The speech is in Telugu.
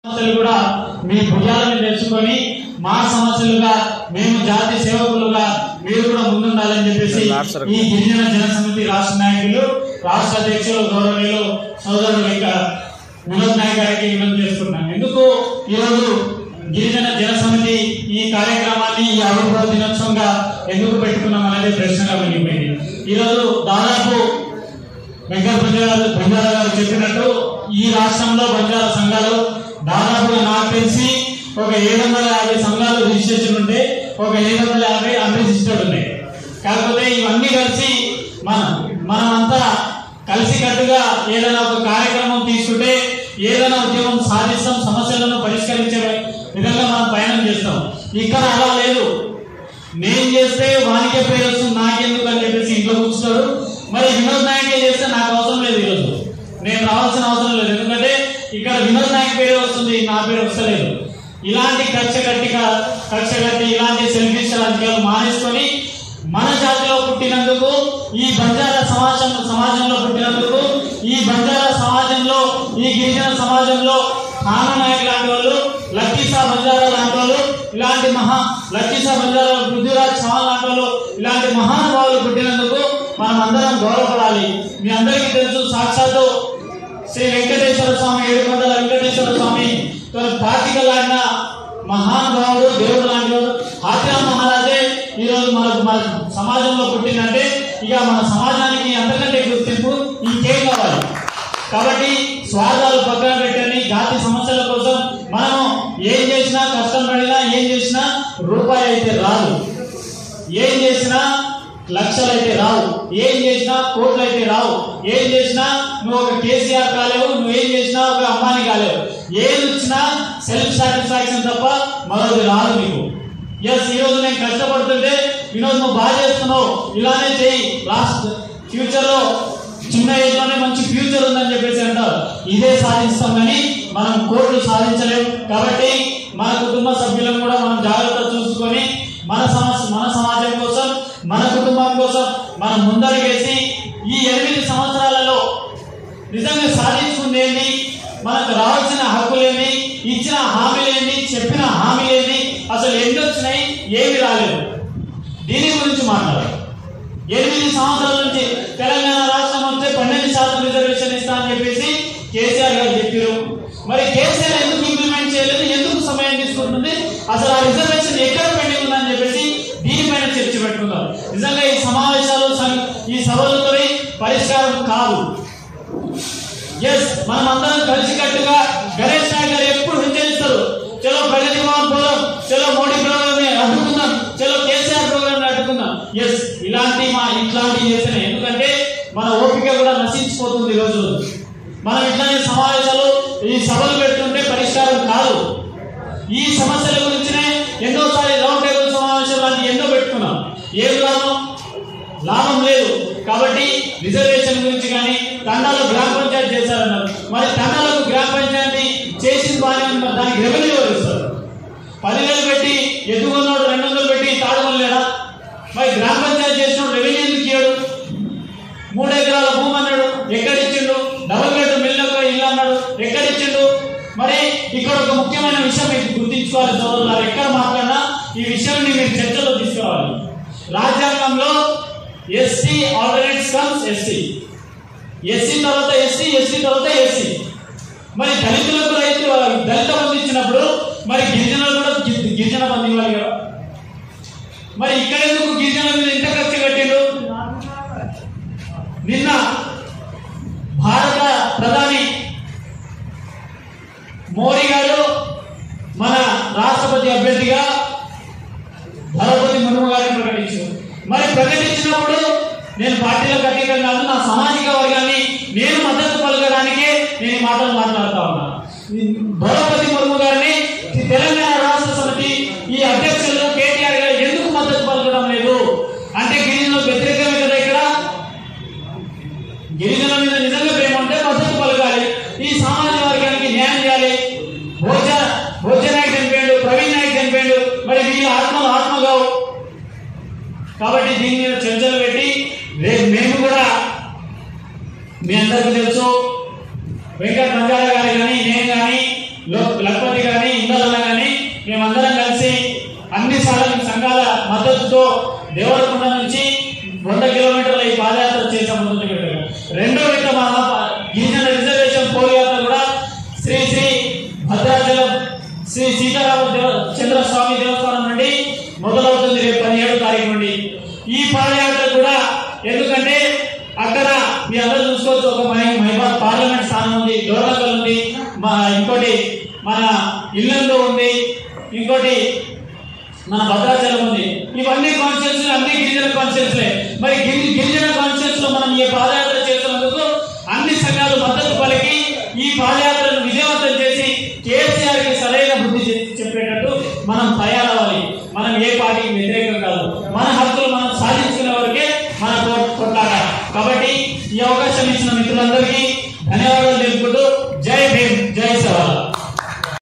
సమస్యలు కూడా మీ భుజాలను తెచ్చుకొని మా సమస్యలుగా మేము జాతి సేవకులుగా మీరు కూడా ముందుండాలని చెప్పేసి ఈ గిరిజన జనసమితి రాష్ట్ర నాయకులు రాష్ట్ర అధ్యక్షులు గౌరవనీయులు సోదరులు ఇంకా వినోద్ నాయక్ గారికి వినోదం చేస్తున్నాం ఎందుకు ఈరోజు గిరిజన జనసమితి ఈ కార్యక్రమాన్ని ఈ ఆవిర్భావ దినోత్సవంగా ఎందుకు పెట్టుకున్నాం అనేది ప్రశ్నగా మిగిలిపోయింది ఈరోజు దాదాపు వెంకట బంజారా బంజారా గారు చెప్పినట్టు ఈ రాష్ట్రంలో బంజారా సంఘాలు దాదాపుగా నాకు తెలిసి ఒక ఏడు వందల యాభై సంఘాలు రిజిస్ట్రేషన్ ఉంటే ఒక ఏడు వందల యాభై అన్రిజిస్టర్డ్ ఉన్నాయి కాకపోతే ఇవన్నీ కలిసి మనం మనమంతా కలిసి కట్టుగా ఏదైనా ఒక కార్యక్రమం తీసుకుంటే ఏదైనా ఉద్యమం సాధిస్తాం సమస్యలను పరిష్కరించే విధంగా మనం పయనం చేస్తాం ఇక్కడ అలా లేదు నేను చేస్తే వానికే పేరు వస్తుంది నాకెందుకు అని చెప్పేసి ఇంట్లో కూర్చున్నాడు మరి వినోద్ నాయకే చేస్తే నాకు అవసరం లేదు ఈరోజు నేను రావాల్సిన అవసరం లేదు ఎందుకంటే ఇక్కడ వినోద్ నాయక్ పేరు వస్తుంది నా పేరు వస్తలేదు ఇలాంటి కక్ష కట్టిగా కక్ష కట్టి ఇలాంటి సెల్ఫిష్ రాజకీయాలు మానేసుకొని మన జాతిలో పుట్టినందుకు ఈ బంజారా సమాజం సమాజంలో పుట్టినందుకు ఈ బంజారా సమాజంలో ఈ గిరిజన సమాజంలో తాను నాయక్ లాంటి వాళ్ళు లక్కీసా బంజారా లాంటి వాళ్ళు ఇలాంటి మహా లక్కీసా బంజారా పృథ్వీరాజ్ చౌహాన్ లాంటి వాళ్ళు ఇలాంటి మహానుభావులు పుట్టినందుకు మనం అందరం గౌరవపడాలి మీ అందరికీ తెలుసు సాక్షాత్తు శ్రీ వెంకటేశ్వర స్వామి ఏడుకొండల వెంకటేశ్వర స్వామి పాతికలాడిన మహానుభావుడు దేవుడు లాంటి వాడు ఆత్మ మహారాజే ఈరోజు మనకు మన సమాజంలో పుట్టిందంటే ఇక మన సమాజానికి అంతకంటే గుర్తింపు ఇంకేం కావాలి కాబట్టి స్వార్థాలు పక్కన పెట్టండి జాతి సమస్యల కోసం మనం ఏం చేసినా కష్టం పడినా ఏం చేసినా రూపాయి అయితే రాదు ఏం చేసినా లక్షలు అయితే రావు ఏం చేసినా కోట్లు అయితే రావు ఏం చేసినా నువ్వు ఒక కేసీఆర్ కాలేవు నువ్వు ఏం చేసినా ఒక అంబానీ కాలేవు ఏది వచ్చినా సెల్ఫ్ సాటిస్ఫాక్షన్ తప్ప మరొకటి రాదు నీకు ఎస్ ఈ రోజు నేను కష్టపడుతుంటే వినోద్ నువ్వు బాగా చేస్తున్నావు ఇలానే చేయి లాస్ట్ ఫ్యూచర్ లో చిన్న ఏజ్ లోనే మంచి ఫ్యూచర్ ఉందని చెప్పేసి అంటారు ఇదే సాధిస్తాం కానీ మనం కోట్లు సాధించలేం కాబట్టి మన కుటుంబ సభ్యులను కూడా మనం జాగ్రత్త చూసుకొని మన సమస్య మన సమాజం కోసం మన కుటుంబం కోసం మనం ముందడుగేసి ఈ ఎనిమిది సంవత్సరాలలో నిజంగా సాధించుకుంది ఏంటి మనకు రావాల్సిన హక్కులేంటి ఇచ్చిన హామీలేంటి చెప్పిన హామీలేంటి అసలు ఎన్ని వచ్చినాయి ఏమి రాలేదు దీని గురించి మాట్లాడాలి ఎనిమిది సంవత్సరాల నుంచి తెలంగాణ రాష్ట్రం వస్తే పన్నెండు శాతం రిజర్వేషన్ ఇస్తా అని చెప్పేసి కేసీఆర్ గారు చెప్పారు మరి కేసీఆర్ ఎందుకు ఇంప్లిమెంట్ చేయలేదు ఎందుకు సమయం తీసుకుంటుంది అసలు ఆ రిజర్వేషన్ ఎక్కడ పెండింగ్ ఉందని చెప్పేసి దీనిపైన చర్చ పెట్టుకుందాం నిజంగా ఈ సమావేశాలు సం- ఈ సభలతో పరిష్కారం కాదు ఎస్ మనం అందరం కలిసికట్టుగా గణేష్ నాయక్ గారు ఎప్పుడు హెచ్చరిస్తారు చలో ప్రగతి భవన్ పోదాం చలో మోడీ ప్రోగ్రామ్ అడ్డుకుందాం చలో కేసీఆర్ ప్రోగ్రామ్ అడ్డుకుందాం ఎస్ ఇలాంటి మా ఇట్లాంటివి చేస్తున్నాయి ఎందుకంటే మన ఓపిక కూడా నశించిపోతుంది ఈ రోజు మనం ఇట్లాంటి సమావేశాలు ఈ సభలు పెడుతుంటే పరిష్కారం కాదు ఈ సమస్యల గురించినే ఎన్నోసారి రౌండ్ టేబుల్ సమావేశాలు లాంటి ఎన్నో పెట్టుకున్నాం ఏం లాభం లాభం లేదు కాబట్టి రిజర్వేషన్ గురించి కానీ తండాలో గ్రామ పంచాయతీ చేశారన్నారు మరి తండాలకు గ్రామ పంచాయతీ చేసిన బాగానే ఉంది మరి దానికి రెవెన్యూ ఎవరు ఇస్తారు పదివేలు పెట్టి ఎదుగున్నాడు రెండు వందలు పెట్టి తాడుకోలేడా మరి గ్రామ పంచాయతీ చేసినోడు రెవెన్యూ ఎందుకు ఇయ్యాడు మూడు ఎకరాల భూమి అన్నాడు ఎక్కడిచ్చిండు డబుల్ బెడ్ మిల్లుకు ఇల్లు అన్నాడు ఎక్కడిచ్చిండు మరి ఇక్కడ ఒక ముఖ్యమైన విషయం మీకు గుర్తించుకోవాలి సోదరులారు ఎక్కడ మాట్లాడినా ఈ విషయాన్ని మీరు చర్చలో తీసుకురావాలి రాజ్యాంగంలో SC alternates comes SC SC తర్వాత ఎస్సీ ఎస్సీ తర్వాత ఎస్సీ మరి దళితులకు రైతు దళిత బంధు ఇచ్చినప్పుడు మరి గిరిజనులు కూడా గి- గిరిజన బంధు ఇవ్వాలి కదా మరి ఇక్కడ ఎందుకు గిరిజనుల మీద ఇంత ఖర్చు కట్టిండు నిన్న భారత ప్రధాని మోడీ గారు మన రాష్ట్రపతి అభ్యర్థిగా ద్రౌపది ముర్ము గారిని ప్రకటించారు మరి ప్రకటించినప్పుడు నేను పార్టీలకు అతీతంగా కాదు నా సామాజిక వర్గాన్ని నేను మద్దతు పలకడానికే నేను ఈ మాటలు మాట్లాడుతా ఉన్నా ఈ ద్రౌపది ముర్ము గారిని ఈ తెలంగాణ రాష్ట్ర సమితి ఈ అధ్యక్షులు కేటీఆర్ గారు ఎందుకు మద్దతు పలకడం లేదు అంటే గిరిజనులకు వ్యతిరేకమే కదా ఇక్కడ గిరిజనుల మీద నిజంగా ప్రేమ ఉంటే మద్దతు పలకాలి ఈ సామాజిక వర్గానికి న్యాయం చేయాలి భోజ భోజ నాయక్ చనిపోయాడు ప్రవీణ్ నాయక్ చనిపోయాడు మరి వీళ్ళ ఆత్మలు ఆత్మగావు కాబట్టి దీని మీద చర్చలు పెట్టి రేపు మేము కూడా మీ అందరికీ తెలుసు వెంకట బంజారా గారు కానీ నేను కానీ లక్వ మనసుతో దేవరకొండ నుంచి వంద కిలోమీటర్ల ఈ పాదయాత్ర చేసే ముందు పెట్టారు రెండో విడత మహా గిరిజన రిజర్వేషన్ పోయాత్ర కూడా శ్రీ శ్రీ భద్రాచలం శ్రీ సీతారామ దేవ చంద్రస్వామి దేవస్థానం నుండి మొదలవుతుంది రేపు పదిహేడు తారీఖు నుండి ఈ పాదయాత్ర కూడా ఎందుకంటే అక్కడ మీ అందరూ చూసుకోవచ్చు ఒక మహి మహిబాద్ పార్లమెంట్ స్థానం ఉంది డోర్నకల్ ఉంది మా ఇంకోటి మన ఇల్లందు ఉంది ఇంకోటి మన భద్రాచలం ఉంది ఇవన్నీ కాన్స్టిట్యూన్స్ అన్ని గిరిజన కాన్స్టిట్యూన్స్లే మరి గిరి గిరిజన కాన్స్టిట్యూన్స్ లో మనం ఈ పాదయాత్ర చేస్తున్నందుకు అన్ని సంఘాలు మద్దతు పలికి ఈ పాదయాత్ర